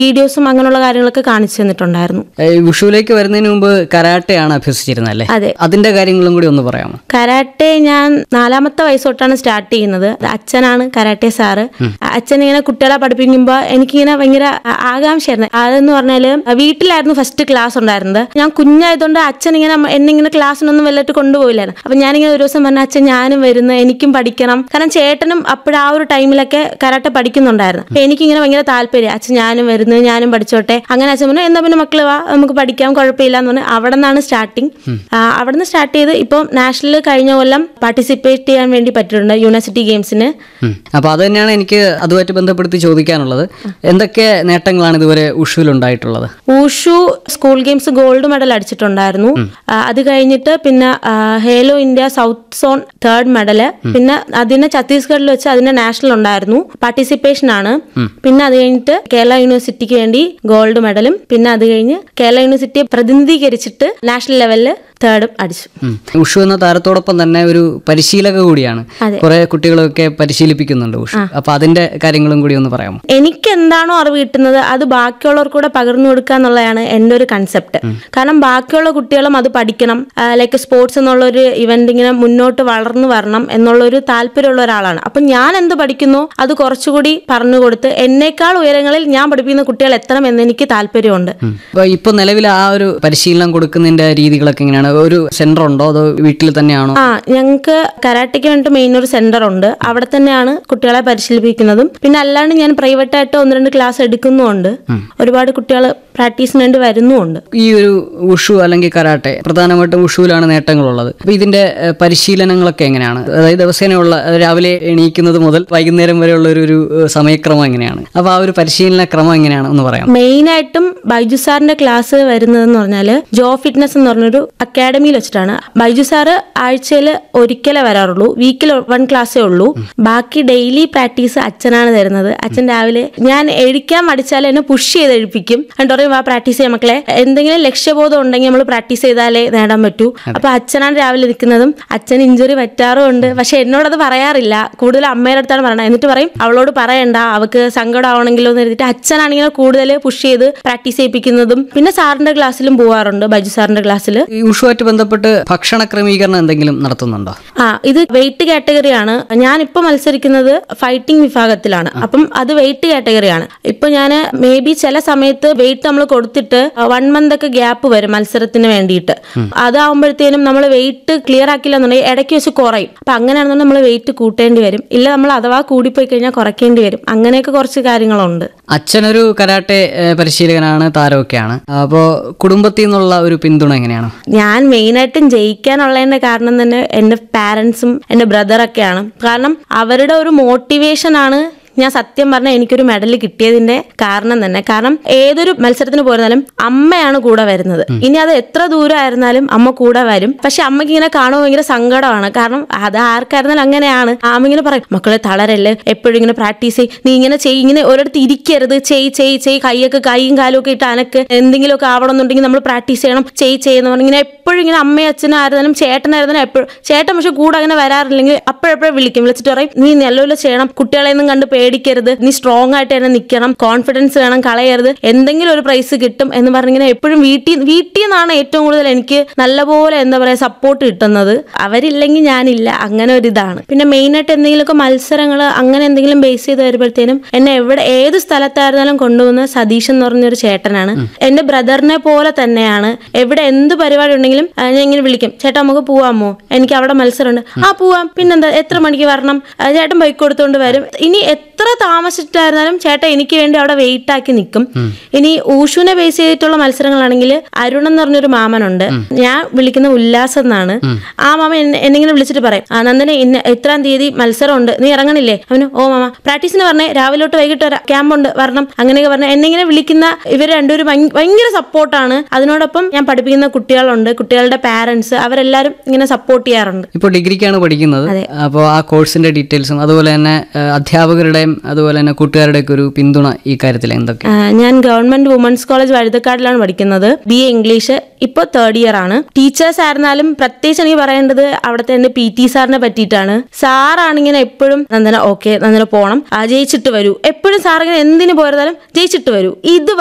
വീഡിയോസും അങ്ങനെയുള്ള കാര്യങ്ങളൊക്കെ കാണിച്ചു തന്നിട്ടുണ്ടായിരുന്നു ഏ, വിഷുവിലേക്ക് വരുന്നതിന് മുമ്പ് കരാട്ടെയാണ് അഭ്യസിച്ചിരുന്നത് അല്ലേ അതെ അതിന്റെ കാര്യങ്ങളും കൂടി ഒന്ന് പറയാമോ കരാട്ടെ ഞാൻ നാലാമത്തെ വയസ്സ് തൊട്ടാണ് സ്റ്റാർട്ട് ചെയ്യുന്നത് അച്ഛനാണ് കരാട്ടെ സാറ് അച്ഛൻ ഇങ്ങനെ കുട്ടികളെ പഠിപ്പിക്കുമ്പോൾ എനിക്കിങ്ങനെ ഭയങ്കര ആ- ആകാംക്ഷയായിരുന്നു അതെന്ന് പറഞ്ഞാല് വീട്ടിലായിരുന്നു ഫസ്റ്റ് ക്ലാസ് ഉണ്ടായിരുന്നത് ഞാൻ കുഞ്ഞായതുകൊണ്ട് അച്ഛൻ ഇങ്ങനെ മ- എന്നെ ഇങ്ങനെ ക്ലാസ്സിനൊന്നും വല്ലതായിട്ട് കൊണ്ടുപോയില്ലായിരുന്നു അപ്പൊ ഞാനിങ്ങനെ ഒരു ദിവസം പറഞ്ഞ അച്ഛൻ ഞാനും വരുന്നു എനിക്കും പഠിക്കണം കാരണം ചേട്ടനും അപ്പോഴ ആ ഒരു ടൈമിലൊക്കെ കരാട്ടെ പഠിക്കുന്നുണ്ടായിരുന്നു അപ്പൊ എനിക്കിങ്ങനെ ഭയങ്കര താല്പര്യം അച്ഛൻ ഞാനും വരുന്നു ഞാനും പഠിച്ചോട്ടെ അങ്ങനെ അച്ഛൻ പറഞ്ഞു എന്നാ പിന്നെ മക്കള് വാ നമുക്ക് പഠിക്കാം കുഴപ്പമില്ല എന്ന് പറഞ്ഞു അവിടെ നിന്നാണ് സ്റ്റാർട്ടിങ് അവിടെ നിന്ന് സ്റ്റാർട്ട് ചെയ്ത് ഇപ്പം നാഷണൽ കഴിഞ്ഞ കൊല്ലം പാർട്ടിസിപ്പേറ്റ് ചെയ്യാൻ വേണ്ടി പറ്റിയിട്ടുണ്ട് യൂണിവേഴ്സിറ്റി ഗെയിംസിന് ഉം. അപ്പൊ അത് തന്നെയാണ് എനിക്ക് അതുമായിട്ട് ബന്ധപ്പെടുത്തി ചോദിക്കാനുള്ളത് എന്തൊക്കെ നേട്ടങ്ങളാണ് ഇതുവരെ ഉഷുവിൽ ഉണ്ടായിട്ടുള്ളത് wushu school games gold medal അടിച്ചിട്ടുണ്ടായിരുന്നു ആ, അത് കഴിഞ്ഞിട്ട് പിന്നെ ആ, Khelo India south zone third medal പിന്നെ അതിന് ഛത്തീസ്ഗഡിൽ വെച്ച് അതിന്റെ നാഷണൽ ഉണ്ടായിരുന്നു പാർട്ടിസിപ്പേഷൻ ആണ് പിന്നെ അത് കഴിഞ്ഞിട്ട് കേരള യൂണിവേഴ്സിറ്റിക്ക് വേണ്ടി ഗോൾഡ് മെഡലും പിന്നെ അത് കഴിഞ്ഞ് കേരള യൂണിവേഴ്സിറ്റിയെ പ്രതിനിധീകരിച്ചിട്ട് നാഷണൽ ലെവലില് തേർഡും അടിച്ചു ഉം. ഉഷു എന്ന താരത്തോടൊപ്പം തന്നെ ഒരു പരിശീലക കൂടിയാണ് അതെ. കുറെ കുട്ടികളൊക്കെ പരിശീലിപ്പിക്കുന്നുണ്ട് ഉഷു അപ്പൊ അതിന്റെ കാര്യങ്ങളും കൂടി ഒന്ന് പറയാമോ എനിക്ക് എന്താണോ അറിവ് കിട്ടുന്നത് അത് ബാക്കിയുള്ളവർക്ക് കൂടെ പകർന്നു കൊടുക്കുക എന്നുള്ളതാണ് എൻ്റെ ഒരു കൺസെപ്റ്റ് കാരണം ബാക്കിയുള്ള കുട്ടികളും അത് പഠിക്കണം ലൈക്ക് സ്പോർട്സ് എന്നുള്ള ഒരു ഇവന്റ് ഇങ്ങനെ മുന്നോട്ട് വളർന്നു വരണം എന്നുള്ള ഒരു താല്പര്യമുള്ള ഒരാളാണ് അപ്പൊ ഞാൻ എന്ത് പഠിക്കുന്നോ അത് കുറച്ചുകൂടി പറഞ്ഞു കൊടുത്ത് എന്നേക്കാൾ ഉയരങ്ങളിൽ ഞാൻ പഠിപ്പിക്കുന്ന കുട്ടികൾ എത്തണം എന്ന് എനിക്ക് താല്പര്യമുണ്ട് ഉം. അപ്പൊ ഇപ്പൊ നിലവിൽ ആ ഒരു പരിശീലനം കൊടുക്കുന്നതിന്റെ രീതികളൊക്കെ എങ്ങനെയാണ് ഒരു സെന്റർ ഉണ്ടോ അതോ വീട്ടിൽ തന്നെയാണോ ആ ഞങ്ങൾക്ക് കരാട്ടയ്ക്ക് വേണ്ടിയിട്ട് മെയിൻ ഒരു സെന്റർ ഉണ്ട് അവിടെ തന്നെയാണ് കുട്ടികളെ പരിശീലിപ്പിക്കുന്നതും പിന്നെ അല്ലാണ്ട് ഞാൻ പ്രൈവറ്റ് ആയിട്ട് ഒന്ന് രണ്ട് ക്ലാസ് എടുക്കുന്നുമുണ്ട് ഒരുപാട് കുട്ടികൾ പ്രാക്ടീസിന് വേണ്ടി വരുന്നുമുണ്ട് ഈ ഒരു ഉഷു അല്ലെങ്കിൽ കരാട്ടെ പ്രധാനമായിട്ടും ഉഷുവിലാണ് നേട്ടങ്ങളുള്ളത് അപ്പൊ ഇതിന്റെ ഏഹ്, പരിശീലനങ്ങളൊക്കെ എങ്ങനെയാണ് അതായത് ദിവസേനയുള്ള അഹ് രാവിലെ എണീക്കുന്നത് മുതൽ വൈകുന്നേരം വരെയുള്ള ഒരു ഒരു ഏഹ്, സമയക്രമം എങ്ങനെയാണ് അപ്പൊ ആ ഒരു പരിശീലന ക്രമം എങ്ങനെയാണ് ഒന്ന് പറയാം മെയിൻ ആയിട്ടും ബൈജു സാറിന്റെ ക്ലാസ് വരുന്നതെന്ന് പറഞ്ഞാല് ജോ ഫിറ്റ്നസ് എന്ന് പറഞ്ഞൊരു അക്കാഡമിയിൽ വെച്ചിട്ടാണ് ബൈജു സാറ് ആഴ്ചയിൽ ഒരിക്കലേ വരാറുള്ളൂ വീക്കിൽ വൺ ക്ലാസ്സേ ഉള്ളൂ ബാക്കി ഡെയിലി പ്രാക്ടീസ് അച്ഛനാണ് തരുന്നത് അച്ഛൻ രാവിലെ ഞാൻ എഴുതിക്കാൻ മടിച്ചാൽ എന്നെ പുഷ് ചെയ്ത് എഴുപ്പിക്കും എന്നിട്ട് പറയും ആ പ്രാക്ടീസ് ചെയ്യാം മക്കളെ എന്തെങ്കിലും ലക്ഷ്യബോധം ഉണ്ടെങ്കിൽ നമ്മൾ പ്രാക്ടീസ് ചെയ്താലേ നേടാൻ പറ്റൂ അപ്പൊ അച്ഛനാണ് രാവിലെ നിൽക്കുന്നതും അച്ഛൻ ഇഞ്ചുറി പറ്റാറും ഉണ്ട് പക്ഷെ എന്നോടത് പറയാറില്ല കൂടുതൽ അമ്മയുടെ അടുത്താണ് പറയണത് എന്നിട്ട് പറയും അവളോട് പറയണ്ട അവക്ക് സങ്കടമാവണമെങ്കിലോ എന്ന് എഴുതിയിട്ട് അച്ഛനാണെങ്കിൽ കൂടുതൽ പുഷ് ചെയ്ത് പ്രാക്ടീസ് ചെയ്യിപ്പിക്കുന്നതും പിന്നെ സാറിന്റെ ക്ലാസ്സിലും പോവാറുണ്ട് ബൈജു സാറിന്റെ ക്ലാസ്സിൽ ഈ ഉഷുമായിട്ട് ബന്ധപ്പെട്ട് ഭക്ഷണ ക്രമീകരണം എന്തെങ്കിലും നടത്തുന്നുണ്ടോ ആ ഇത് വെയിറ്റ് കാറ്റഗറിയാണ് ഞാൻ ഇപ്പൊ മത്സരിക്കുന്നത് ഫൈറ്റിംഗ് വിഭാഗത്തിലാണ് അപ്പം അത് വെയിറ്റ് കാറ്റഗറിയാണ് ഇപ്പൊ ഞാൻ മേ ബി ചില സമയത്ത് വെയിറ്റ് നമ്മൾ കൊടുത്തിട്ട് വൺ മന്ത് ഒക്കെ ഗ്യാപ്പ് വരും മത്സരത്തിന് വേണ്ടിയിട്ട് അതാവുമ്പോഴത്തേനും നമ്മൾ വെയിറ്റ് ക്ലിയർ ആക്കില്ല എന്നുണ്ടെങ്കിൽ ഇടയ്ക്ക് വെച്ച് കുറയും അപ്പൊ അങ്ങനെയാണെന്നുണ്ടെങ്കിൽ നമ്മൾ വെയിറ്റ് കൂട്ടേണ്ടി വരും ഇല്ല നമ്മൾ അഥവാ കൂടിപ്പോയി കഴിഞ്ഞാൽ കുറയ്ക്കേണ്ടി വരും അങ്ങനെയൊക്കെ കുറച്ച് കാര്യങ്ങളുണ്ട് അച്ഛനൊരു കരാട്ടെ ഏഹ്, പരിശീലകനാണ് താരമൊക്കെയാണ് അപ്പോൾ കുടുംബത്തിൽ നിന്നുള്ള ഒരു പിന്തുണ എങ്ങനെയാണ് ഞാൻ മെയിനായിട്ടും ജയിക്കാനുള്ളതിന്റെ കാരണം തന്നെ എൻ്റെ പാരൻസും എൻ്റെ ബ്രദറൊക്കെയാണ് കാരണം അവരുടെ ഒരു മോട്ടിവേഷൻ ആണ് ഞാൻ സത്യം പറഞ്ഞാൽ എനിക്കൊരു മെഡൽ കിട്ടിയതിന്റെ കാരണം തന്നെ കാരണം ഏതൊരു മത്സരത്തിന് പോയിരുന്നാലും അമ്മയാണ് കൂടെ വരുന്നത് ഇനി അത് എത്ര ദൂരമായിരുന്നാലും അമ്മ കൂടെ വരും പക്ഷെ അമ്മയ്ക്ക് ഇങ്ങനെ കാണുമ്പോൾ ഭയങ്കര സങ്കടമാണ് കാരണം അത് ആർക്കായിരുന്നാലും അങ്ങനെയാണ് അമ്മ ഇങ്ങനെ പറയും മക്കളെ തളരല്ലേ എപ്പോഴും ഇങ്ങനെ പ്രാക്ടീസ് ചെയ്യ് നീ ഇങ്ങനെ ചെയ്യ് ഇങ്ങനെ ഒരിടത്ത് ഇരിക്കരുത് ചെയ് ചെയ് ചെയ് കൈയൊക്കെ കൈയും കാലും ഒക്കെ ഇട്ട് അനക്ക് എന്തെങ്കിലുമൊക്കെ ആവണമെന്നുണ്ടെങ്കിൽ നമ്മൾ പ്രാക്ടീസ് ചെയ്യണം ചെയ് ചെയ്യുന്ന പറഞ്ഞ് ഇങ്ങനെ എപ്പോഴും ഇങ്ങനെ അമ്മയും അച്ഛനും ആയിരുന്നാലും ചേട്ടനായിരുന്നാലും എപ്പോഴും ചേട്ടൻ പക്ഷെ കൂടെ അങ്ങനെ വരാറില്ലെങ്കിൽ അപ്പോഴെപ്പോഴും വിളിക്കും വിളിച്ചിട്ട് പറയും നീ നല്ലപോലെ ചെയ്യണം കുട്ടികളെ ഒന്നും കണ്ട് പേടിക്കരുത് നീ സ്ട്രോങ് ആയിട്ട് തന്നെ നിൽക്കണം കോൺഫിഡൻസ് വേണം കളയരുത് എന്തെങ്കിലും ഒരു പ്രൈസ് കിട്ടും എന്ന് പറഞ്ഞിങ്ങനെ എപ്പോഴും വീട്ടിൽ വീട്ടിൽ നിന്നാണ് ഏറ്റവും കൂടുതൽ എനിക്ക് നല്ലപോലെ എന്താ പറയാ സപ്പോർട്ട് കിട്ടുന്നത് അവരില്ലെങ്കിൽ ഞാനില്ല അങ്ങനെ ഒരു ഇതാണ് പിന്നെ മെയിൻ ആയിട്ട് എന്തെങ്കിലുമൊക്കെ മത്സരങ്ങൾ അങ്ങനെ എന്തെങ്കിലും ബേസ് ചെയ്ത് വരുമ്പോഴത്തേനും എന്നെ എവിടെ ഏത് സ്ഥലത്തായിരുന്നാലും കൊണ്ടുപോകുന്ന സതീഷ് എന്ന് പറഞ്ഞൊരു ചേട്ടനാണ് എന്റെ ബ്രദറിനെ പോലെ തന്നെയാണ് എവിടെ എന്ത് പരിപാടി ഉണ്ടെങ്കിലും ആ, ഞാൻ ഇങ്ങനെ വിളിക്കും ചേട്ടാ നമുക്ക് പോവാമോ എനിക്ക് അവിടെ മത്സരമുണ്ട് ആ പോവാം പിന്നെന്താ എത്ര മണിക്ക് വരണം ആ, ചേട്ടൻ ബൈക്ക് കൊടുത്തോണ്ട് വരും ഇനി എത്ര താമസിച്ചിട്ടായിരുന്നാലും ചേട്ടൻ എനിക്ക് വേണ്ടി അവിടെ വെയിറ്റ് ആക്കി നിൽക്കും ഇനി ഊഷുവിനെ ബേസ് ചെയ്തിട്ടുള്ള മത്സരങ്ങളാണെങ്കിൽ അരുൺ എന്ന് പറഞ്ഞൊരു മാമനുണ്ട് ഞാൻ വിളിക്കുന്ന ഉല്ലാസം എന്നാണ് ആ മാമ എന്നെ എന്നെങ്കിലും വിളിച്ചിട്ട് പറയും ആ നന്ദന ഇന്ന ഇത്രാം തീയതി മത്സരമുണ്ട് നീ ഇറങ്ങണില്ലേ അവന് ഓ മാമ പ്രാക്ടീസിന് പറഞ്ഞേ രാവിലെ തൊട്ട് വൈകിട്ട് വരാം ക്യാമ്പുണ്ട് വരണം അങ്ങനെയൊക്കെ പറഞ്ഞ എന്നെങ്ങനെ വിളിക്കുന്ന ഇവർ രണ്ടുപേരും ഭയങ്ക- ഭയങ്കര സപ്പോർട്ടാണ് അതിനോടൊപ്പം ഞാൻ പഠിപ്പിക്കുന്ന കുട്ടികളുണ്ട് കുട്ടികളുടെ പാരന്റ്സ് അവരെല്ലാരും ഇങ്ങനെ സപ്പോർട്ട് ചെയ്യാറുണ്ട് ഇപ്പോൾ ഡിഗ്രിക്കാണ് പഠിക്കുന്നത് അപ്പോൾ ആ കോഴ്സിന്റെ ഡീറ്റെയിൽസും അതുപോലെ തന്നെ ഏഹ്, അധ്യാപകരുടെ സാഹചര്യം അതുപോലെ തന്നെ കൂട്ടുകാരുടെയൊക്കെ ഒരു പിന്തുണ ഈ കാര്യത്തിൽ എന്തൊക്കെ ആ, ഞാൻ ഗവൺമെന്റ് വുമൻസ് കോളേജ് വഴുതക്കാടിലാണ് പഠിക്കുന്നത് ബി എ ഇംഗ്ലീഷ് ഇപ്പോൾ തേർഡ് ഇയർ ആണ് ടീച്ചേഴ്സ് ആയിരുന്നാലും പ്രത്യേകിച്ച് എനിക്ക് പറയേണ്ടത് അവിടുത്തെ എന്റെ പി ടി സാറിനെ പറ്റിയിട്ടാണ് സാറാണ് ഇങ്ങനെ എപ്പോഴും നന്ദന ഓക്കെ നന്ദന പോണം ആ, ജയിച്ചിട്ട് വരൂ എപ്പോഴും സാർ ഇങ്ങനെ എന്തിനു പോയിരുന്നാലും ജയിച്ചിട്ട് വരൂ ഇത്